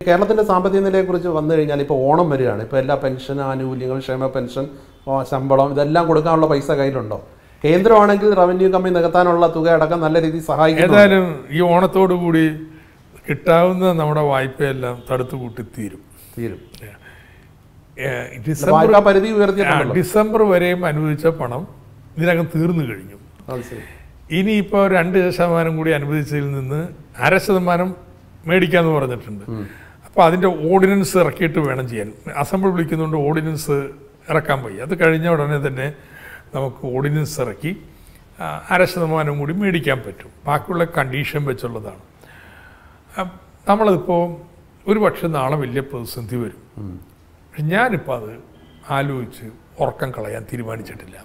കേരളത്തിന്റെ സാമ്പത്തിക നിലയെക്കുറിച്ച് വന്നു കഴിഞ്ഞാൽ ഇപ്പോൾ ഓണം വരികയാണ് ഇപ്പോൾ എല്ലാ പെൻഷൻ ആനുകൂല്യങ്ങൾ ക്ഷേമ പെൻഷൻ ആ, ശമ്പളം ഇതെല്ലാം കൊടുക്കാനുള്ള പൈസ കയ്യിലുണ്ടോ കേന്ദ്രമാണെങ്കിൽ റവന്യൂ കമ്മി നികത്താനുള്ള തുക അടക്കം നല്ല രീതിയിൽ സഹായിക്കുന്നു ഏതായാലും ഈ ഓണത്തോടു കൂടി കിട്ടാവുന്ന നമ്മുടെ വായ്പയെല്ലാം തടുത്തു കൂട്ടി തീരും തീരും ഏ, ഡിസംബർ വായ്പാ പരിധി ആ, ഉയർത്തിയിട്ടുണ്ടല്ലോ ഡിസംബർ വരെയും അനുവദിച്ച പണം ഇതിനകം തീർന്നു കഴിഞ്ഞു അത് ശരി ഇനിയിപ്പോൾ രണ്ട് ശതമാനം കൂടി അനുവദിച്ചതിൽ നിന്ന് അര ശതമാനം മേടിക്കാമെന്ന് പറഞ്ഞിട്ടുണ്ട് അപ്പോൾ അതിൻ്റെ ഓർഡിനൻസ് ഇറക്കിയിട്ട് വേണം ചെയ്യാൻ അസംബ്ലി വിളിക്കുന്നുണ്ട് ഓർഡിനൻസ് ഇറക്കാൻ പോയി അത് കഴിഞ്ഞ ഉടനെ തന്നെ നമുക്ക് ഓർഡിനൻസ് ഇറക്കി ആ, അര ശതമാനം കൂടി മേടിക്കാൻ പറ്റും ബാക്കിയുള്ള കണ്ടീഷൻ വെച്ചുള്ളതാണ് അ- നമ്മളിപ്പോൾ ഒരു പക്ഷെ നാളെ വലിയ പ്രതിസന്ധി വരും പക്ഷെ ഞാനിപ്പോൾ അത് ആലോചിച്ച് ഉറക്കം കളയാൻ തീരുമാനിച്ചിട്ടില്ല